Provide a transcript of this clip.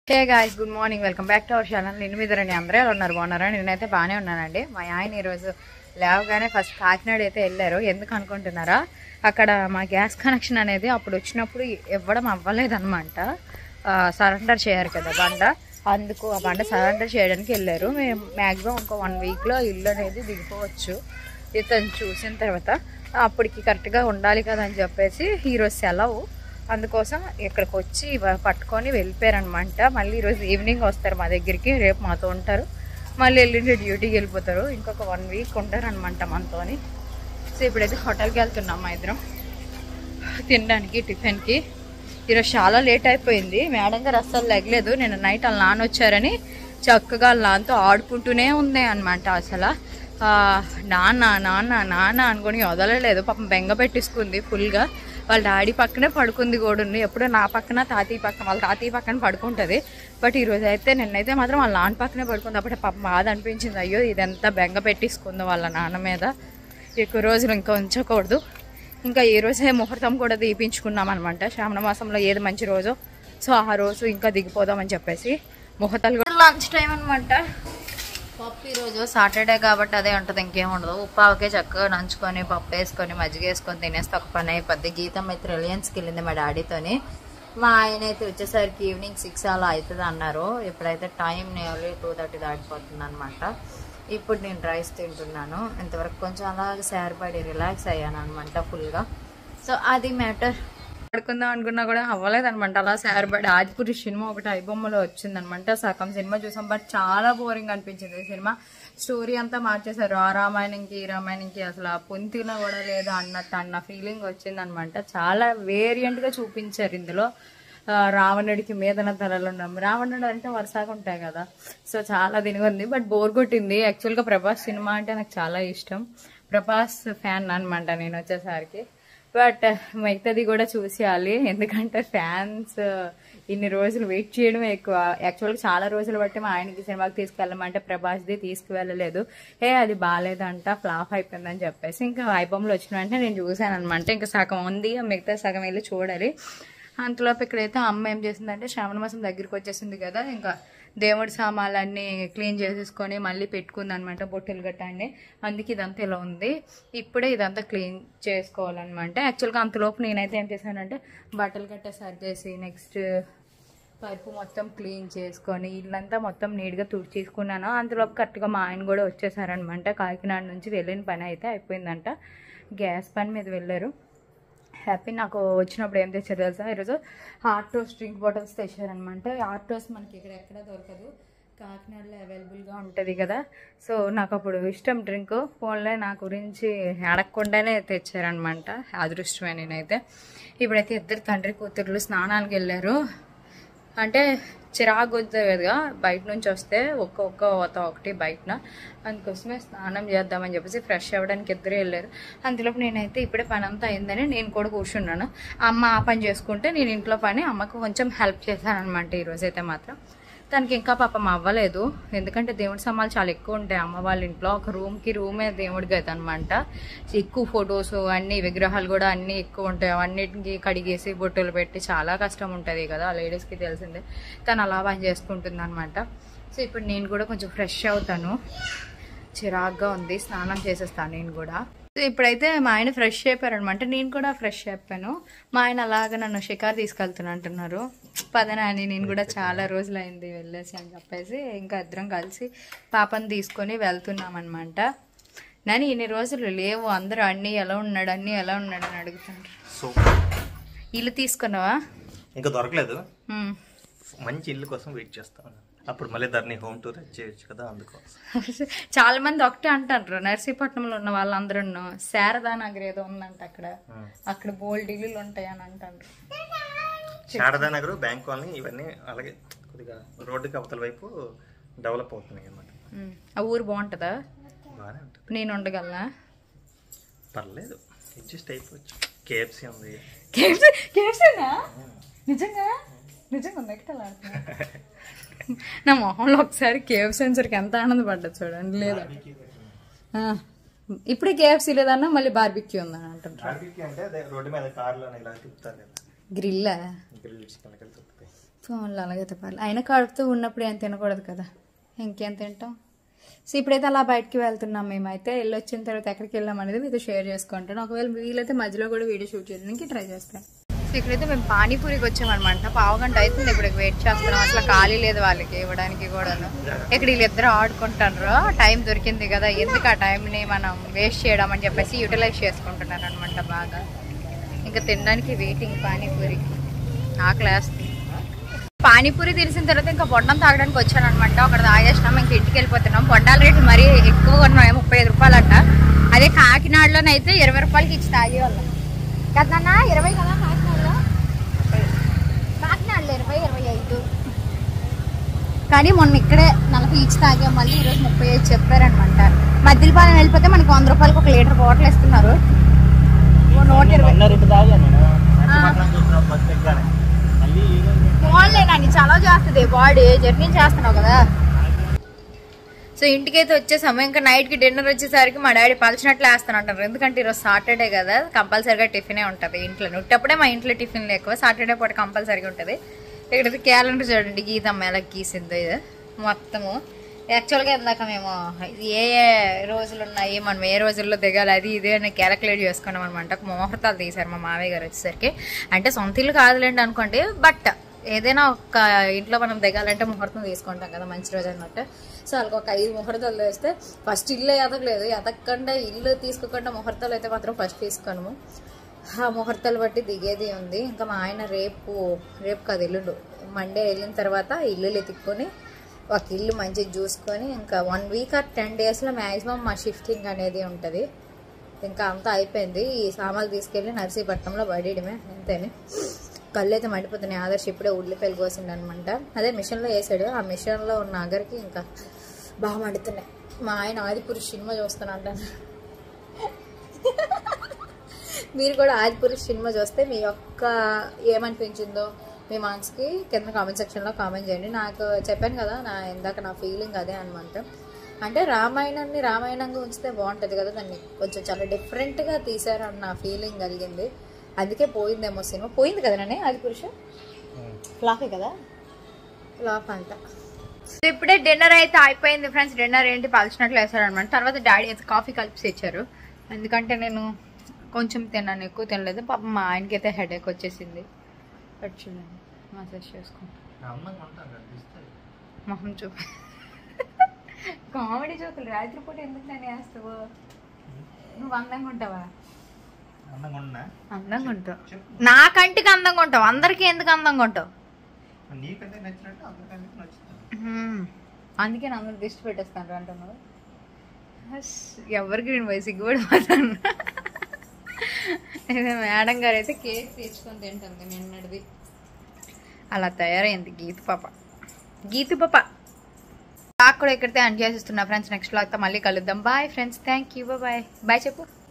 Hey guys good morning welcome back to our channel నేను మీద రండి అందరూ ఎలా ఉన్నారు బాగున్నారా నేనైతే బాగానే ఉన్నానండి మా ఆయన ఈరోజు లేవగానే ఫస్ట్ కాకినాడ అయితే వెళ్ళారు ఎందుకు అనుకుంటున్నారా అక్కడ మా గ్యాస్ కనెక్షన్ అనేది అప్పుడు వచ్చినప్పుడు ఇవ్వడం అవ్వలేదన్నమాట సరెండర్ చేయరు కదా బండ అందుకు ఆ బండ సరెండర్ చేయడానికి వెళ్ళారు మేము మ్యాక్సిమం ఒక వన్ వీక్లో ఇల్లు అనేది దిగిపోవచ్చు ఇతను చూసిన తర్వాత అప్పటికి కరెక్ట్గా ఉండాలి కదా అని చెప్పేసి ఈరోజు సెలవు అందుకోసం ఇక్కడికి వచ్చి ఇవ- పట్టుకొని వెళ్ళిపోయారనమాట మళ్ళీ ఈరోజు ఈవినింగ్ వస్తారు మా దగ్గరికి రేపు మాతో ఉంటారు మళ్ళీ ఎల్లుండి డ్యూటీకి వెళ్ళిపోతారు ఇంకొక వన్ వీక్ ఉంటారు అనమాట మనతోని సో ఇప్పుడైతే హోటల్కి వెళ్తున్నాం మా ఇద్దరం తినడానికి టిఫిన్కి ఈరోజు చాలా లేట్ అయిపోయింది మేడం గారు అస్సలు లెగలేదు నేను నైట్ వాళ్ళ నాన్న వచ్చారని చక్కగా వాళ్ళ నాన్నతో ఆడుకుంటూనే ఉంది అనమాట అసలు ఆ, నాన్న నాన్న నాన్న అనుకొని వదలలేదు పాపం బెంగ పెట్టించుకుంది ఫుల్గా వాళ్ళ డాడీ పక్కనే పడుకుంది కూడా ఉంది ఎప్పుడో నా పక్కన తాతయ్య పక్కన వాళ్ళ తాతయ్య పక్కన పడుకుంటుంది బట్ ఈరోజు అయితే నిన్నైతే మాత్రం వాళ్ళ నాన్న పక్కనే పడుకుంది అప్పుడు పాపం బాధ అనిపించింది అయ్యో ఇదంతా బెంగ పెట్టించుకుంది వాళ్ళ నాన్న మీద ఎక్కువ రోజులు ఇంకా ఉంచకూడదు ఇంకా ఈ రోజే ముహూర్తం కూడా దీపించుకున్నాం అనమాట శ్రావణ మాసంలో ఏది మంచి రోజు సో ఆ రోజు ఇంకా దిగిపోదామని చెప్పేసి ముహూర్తాలు కూడా లంచ్ టైం అనమాట పప్పు ఈరోజు సాటర్డే కాబట్టి అదే ఉంటుంది ఇంకేం ఉండదు ఉప్పావకే చక్కగా నంచుకొని పప్పు వేసుకొని మజ్జిగ వేసుకొని తినేస్తే ఒక పని అయిపోద్ది గీతం అయితే రిలయన్స్కి వెళ్ళింది మా డాడీతోని మా ఆయన అయితే వచ్చేసరికి ఈవినింగ్ సిక్స్ అలా అవుతుంది అన్నారు ఇప్పుడైతే టైం నియర్లీ టూ థర్టీ దాటిపోతుంది అనమాట ఇప్పుడు నేను రైస్ తింటున్నాను ఇంతవరకు కొంచెం అలాగే సారిపడి రిలాక్స్ అయ్యాను అనమాట ఫుల్గా సో అది మ్యాటర్ పడుకుందాం అనుకున్నా కూడా అవ్వలేదు అనమాట అలా సారిపడి ఆదిపురి సినిమా ఒకటి ఐబొమ్మలో వచ్చిందనమాట సగం సినిమా చూసాం బట్ చాలా బోరింగ్ అనిపించింది ఈ సినిమా స్టోరీ అంతా మార్చేశారు ఆ రామాయణంకి ఈ రామాయణంకి అసలు ఆ పొంతిన కూడా లేదు అన్నట్టు అన్న ఫీలింగ్ వచ్చిందనమాట చాలా వేరియంట్ గా చూపించారు ఇందులో ఆ, రావణుడికి మీదన తలలు ఉన్నాం రావణుడు అంటే వరుసగా ఉంటాయి కదా సో చాలా దీనిగా ఉంది బట్ బోర్ కొట్టింది యాక్చువల్గా ప్రభాస్ సినిమా అంటే నాకు చాలా ఇష్టం ప్రభాస్ ఫ్యాన్ అనమాట నేను వచ్చేసరికి బట్ మిగతాది కూడా చూసేయాలి ఎందుకంటే ఫ్యాన్స్ ఇన్ని రోజులు వెయిట్ చేయడమే ఎక్కువ యాక్చువల్గా చాలా రోజులు బట్టి మా ఆయనకి సినిమాకి తీసుకెళ్ళమంటే ప్రభాస్ది తీసుకువెళ్ళలేదు ఏ అది బాగాలేదంట ఫ్లాప్ అయిపోయిందని చెప్పేసి ఇంకా ఐబొమ్మలో వచ్చిన వెంటనే నేను చూశాను అనమాట ఇంకా సగం ఉంది మిగతా సగం వెళ్ళి చూడాలి అంతలోపు ఇక్కడైతే అమ్మ ఏం చేసిందంటే శ్రావణ మాసం దగ్గరికి వచ్చేసింది కదా ఇంకా దేవుడి సామాన్లన్నీ క్లీన్ చేసేసుకొని మళ్ళీ పెట్టుకుంది అనమాట బొట్టెలు గట్ట అన్ని అందుకే ఇదంతా ఇలా ఉంది ఇప్పుడే ఇదంతా క్లీన్ చేసుకోవాలన్నమాట యాక్చువల్గా అంతలోపు నేనైతే ఏం చేశానంటే బట్టలు గట్ట సర్దేసి నెక్స్ట్ పైపు మొత్తం క్లీన్ చేసుకొని ఇల్లంతా మొత్తం నీట్గా తుడిచేసుకున్నాను అంతలోపు కరెక్ట్గా మా ఆయన కూడా వచ్చేసారనమాట కాకినాడ నుంచి వెళ్ళిన పని అయితే అయిపోయిందంట గ్యాస్ పని మీద వెళ్ళారు హ్యాపీ నాకు వచ్చినప్పుడు ఏం తెచ్చారు తెలుసా ఈరోజు హాట్ టోస్ట్ డ్రింక్ బాటిల్స్ తెచ్చారనమాట హాట్ టోస్ట్ మనకి ఇక్కడ ఎక్కడ దొరకదు కాకినాడలో అవైలబుల్గా ఉంటుంది కదా సో నాకు అప్పుడు ఇష్టం డ్రింక్ ఫోన్లో నా గురించి అడగకుండానే తెచ్చారనమాట అదృష్టమే నేనైతే ఇప్పుడైతే ఇద్దరు తండ్రి కూతుర్లు స్నానానికి వెళ్ళారు అంటే చిరాకు వస్తుంది కదా బయట నుంచి వస్తే ఒక్కొక్క ఒక్క ఒకటి బయటన అందుకోసమే స్నానం చేద్దామని చెప్పేసి ఫ్రెష్ అవ్వడానికి ఇద్దరు వెళ్ళారు అందులోపు నేనైతే ఇప్పుడే పని అంతా అయిందని నేను కూడా కూర్చున్నాను అమ్మ ఆ పని చేసుకుంటే నేను ఇంట్లో పని అమ్మకు కొంచెం హెల్ప్ చేశాను అనమాట ఈరోజు అయితే మాత్రం తనకి ఇంకా పాపం అవ్వలేదు ఎందుకంటే దేవుడి సామాన్లు చాలా ఎక్కువ ఉంటాయి అమ్మ వాళ్ళ ఇంట్లో ఒక రూమ్కి రూమే దేవుడి గది అనమాట ఎక్కువ ఫొటోస్ అన్ని విగ్రహాలు కూడా అన్ని ఎక్కువ ఉంటాయి అవన్నిటికి కడిగేసి బొట్టులు పెట్టి చాలా కష్టం ఉంటుంది కదా లేడీస్కి తెలిసిందే తను అలా పని చేసుకుంటుంది అనమాట సో ఇప్పుడు నేను కూడా కొంచెం ఫ్రెష్ అవుతాను చిరాగ్గా ఉంది స్నానం చేసేస్తాను నేను కూడా సో ఇప్పుడైతే మా ఆయన ఫ్రెష్ అయిపోయారనమాట నేను కూడా ఫ్రెష్ అయిపోయాను మా ఆయన అలాగ నన్ను షికార్ తీసుకెళ్తున్నా అంటున్నారు పదనా అని నేను కూడా చాలా రోజులు అయింది వెళ్ళేసి అని చెప్పేసి ఇంకా ఇద్దరం కలిసి పాపని తీసుకొని వెళ్తున్నాం అనమాట నేను ఇన్ని రోజులు లేవు అందరూ అన్నీ ఎలా ఉన్నాడు అన్నీ ఎలా ఉన్నాడు అని అడుగుతారు సో ఇల్లు తీసుకున్నావా ఇంకా దొరకలేదు ఉమ్. మంచి ఇల్లు కోసం వెయిట్ చేస్తాను అప్పుడు మళ్ళీ దాన్ని హోమ్ టూర్ చేయొచ్చు కదా అందుకోసం చాలా మంది ఒకటే అంటారు నర్సీపట్నంలో ఉన్న వాళ్ళందరూ శారదా నగర్ ఏదో ఉందంట అక్కడ ఉమ్. అక్కడ బోల్డ్ ఇల్లులు ఉంటాయి అని అంటారు శారదా నగర్ బ్యాంక్ కాలనీ ఇవన్నీ అలాగే కొద్దిగా రోడ్డుకి అవతల వైపు డెవలప్ అవుతున్నాయి అన్నమాట ఉమ్. ఆ ఊరు బాగుంటుందా బాగానే ఉంటుంది నేను ఉండగలనా పర్లేదు అడ్జస్ట్ అయిపోవచ్చు కేఎఫ్సీ ఉంది కేఎఫ్సీ కేఎఫ్సీనా నిజంగా నిజంగా ఉంది ఎక్కడ ఆడుతున్నా నా మొహంలో ఒకసారి కేఎఫ్సీ సెన్సర్కి ఎంత ఆనందపడ్డా చూడండి లేదా ఆ. ఇప్పుడే కేఎఫ్సీ లేదన్నా మళ్ళీ బార్బిక్యూ ఉందని అంటుంటారు అంటే అదే రోడ్డు మీద కార్లో ఇలా తిప్పుతారు కదా గ్రిల్లా గ్రిల్ చికెన్ కలిసి తిప్పుతాయి ఫోన్లో అలాగే తిప్పాలి అయినా కడుపుతూ ఉన్నప్పుడు ఏం తినకూడదు కదా ఇంకేం తింటాం సో ఇప్పుడైతే అలా బయటికి వెళ్తున్నాం మేమైతే వెళ్ళి వచ్చిన తర్వాత ఎక్కడికి వెళ్ళాం అనేది మీతో షేర్ చేసుకుంటాను ఒకవేళ వీలైతే మధ్యలో కూడా వీడియో షూట్ చేయడానికి ట్రై చేస్తాను సో ఇక్కడైతే మేము పానీపూరికి వచ్చామన్నమాట పావుగంట అవుతుంది ఇప్పుడు వెయిట్ చేస్తున్నాం అసలు ఖాళీ లేదు వాళ్ళకి ఇవ్వడానికి కూడాను ఇక్కడ వీళ్ళిద్దరు ఆడుకుంటారు టైం దొరికింది కదా ఎందుకు ఆ టైంని మనం వేస్ట్ చేయడం అని చెప్పేసి యూటిలైజ్ చేసుకుంటున్నారు అనమాట బాగా ఇంకా తినడానికి వెయిటింగ్ పానీపూరికి ఆకలి వేస్తుంది పానీపూరి తెలిసిన తర్వాత ఇంకా బొండం తాగడానికి వచ్చాను అనమాట అక్కడ తాగేసినాం ఇంకా ఇంటికి వెళ్ళిపోతున్నాం బొండాల రేట్లు మరీ ఎక్కువ ఉన్నాయి ముప్పై ఐదు రూపాయలు అంట అదే కాకినాడలోనైతే ఇరవై రూపాయలకి ఇచ్చి తాగేవాళ్ళం కదన్నా ఇరవై కదా కాకినాడలో కాకినాడలో ఇరవై ఇరవై ఐదు కానీ మొన్న ఇక్కడే నలభై ఇచ్చి తాగాం మళ్ళీ ఈరోజు ముప్పై ఐదు చెప్పారనమాట మద్దిలపాలెం వెళ్ళిపోతే మనకి వంద రూపాయలకి ఒక లీటర్ బాటిల్ ఇస్తున్నారు ఓ నూట ఇరవై రెండు తాగా నేను పక్కన చూస్తున్నాం బస్ ఎక్కాను మళ్ళీ ఈ రోజు ఫోన్లే కానీ చాలా చేస్తుంది బాడీ జర్నీ చేస్తున్నావు కదా సో ఇంటికైతే వచ్చేసాము ఇంకా నైట్కి డిన్నర్ వచ్చేసరికి మా డాడీ పలిచినట్లు వేస్తాను అంటారు ఎందుకంటే ఈరోజు సాటర్డే కదా కంపల్సరీగా టిఫినే ఉంటుంది ఇంట్లో ఉట్టప్పుడే మా ఇంట్లో టిఫిన్లు ఎక్కువ సాటర్డే పూట కంపల్సరీగా ఉంటుంది ఇక్కడైతే క్యాలెండర్ చూడండి గీతమ్మ ఎలా గీసిందో ఇది మొత్తము యాక్చువల్గా ఇందాక మేము ఏ ఏ రోజులు ఉన్నాయి మనం ఏ రోజుల్లో దిగాలి అది ఇదే అని క్యాలిక్యులేట్ చేసుకున్నాం అనమాట ముహూర్తాలు తీశారు మా మావయ్య గారు వచ్చేసరికి అంటే సొంత ఇల్లు కాదులేండి అనుకోండి బట్ ఏదైనా ఒక ఇంట్లో మనం దిగాలంటే ముహూర్తం తీసుకుంటాం కదా మంచి రోజు అన్నట్టు సో వాళ్ళకి ఒక ఐదు ముహూర్తాలు వేస్తే ఫస్ట్ ఇల్లు ఎదగలేదు ఎదగకుండా ఇల్లు తీసుకోకుండా ముహూర్తాలు అయితే మాత్రం ఫస్ట్ తీసుకోను ఆ ముహూర్తాలు బట్టి దిగేది ఉంది ఇంకా మా ఆయన రేపు రేపు కాదు ఎల్లుండు మండే వెళ్ళిన తర్వాత ఇల్లులు ఎత్తుక్కొని ఒక ఇల్లు మంచిగా చూసుకొని ఇంకా వన్ వీక్ ఆర్ టెన్ డేస్లో మ్యాక్సిమం మా షిఫ్టింగ్ అనేది ఉంటుంది ఇంకా అంతా అయిపోయింది ఈ సామాన్లు తీసుకెళ్ళి నర్సీపట్నంలో పడేయడమే అంతేని కళ్ళు అయితే మండిపోతున్నాయి ఆదర్శ్ ఇప్పుడే ఉల్లిపాయలు కోసిండు అనమాట అదే మిషన్లో వేసాడు ఆ మిషన్లో ఉన్న అగరికి ఇంకా బాగా మండుతున్నాయి మా ఆయన ఆదిపురుష్ సినిమా చూస్తాను అంటాను మీరు కూడా ఆదిపురుష్ సినిమా చూస్తే మీ యొక్క ఏమనిపించిందో మీ మనసుకి కింద కామెంట్ సెక్షన్లో కామెంట్ చేయండి నాకు చెప్పాను కదా నా ఇందాక నా ఫీలింగ్ అదే అనమాట అంటే రామాయణాన్ని రామాయణంగా ఉంచితే బాగుంటుంది కదా దాన్ని కొంచెం చాలా డిఫరెంట్గా తీశారు అన్న ఫీలింగ్ కలిగింది అందుకే పోయిందేమో సినిమా పోయింది కదా నన్ను ఆదిపురుష ఫ్లాఫే కదా ఫ్లాఫ్ అంట ఇప్పుడే డిన్నర్ అయితే అయిపోయింది ఫ్రెండ్స్ డిన్నర్ ఏంటి పలిచినట్లు వేసారు అనమాట తర్వాత డాడీ అయితే కాఫీ కలిపి ఇచ్చారు ఎందుకంటే నేను కొంచెం తిన్నాను ఎక్కువ తినలేదు పాపం మా ఆయనకి అయితే హెడేక్ వచ్చేసింది అటు చూడండి మసాజ్ చేసుకుంటా అందంగా ఉంటాను కనిపిస్తాయి మొహం చూపు కామెడీ జోకులు రాత్రి పూట ఎందుకు నన్ను వేస్తావు నువ్వు అందంగా ఉంటావా అందంగా ఉన్నా అందంగా ఉంటావు నా కంటికి అందంగా ఉంటావు అందరికీ ఎందుకు అందంగా ఉంటావు నీకంటే నచ్చినట్టు అందరికంటే నచ్చుతుంది హ్మ్. అందుకే నా అందరు దిష్టి పెట్టేస్తాను అంటున్నావు హస్, ఎవరికి నేను పోయి సిగ్గుపడిపోతాను ఇదే మేడం గారు అయితే కేక్ తెచ్చుకొని తింటుంది నిన్నటిది అలా తయారైంది గీతు పాప గీతు పాప నాకు కూడా ఇక్కడితే అండ్ చేసిస్తున్నా ఫ్రెండ్స్ నెక్స్ట్ లాగ్తో మళ్ళీ కలుద్దాం bye friends thank you bye bye చెప్పు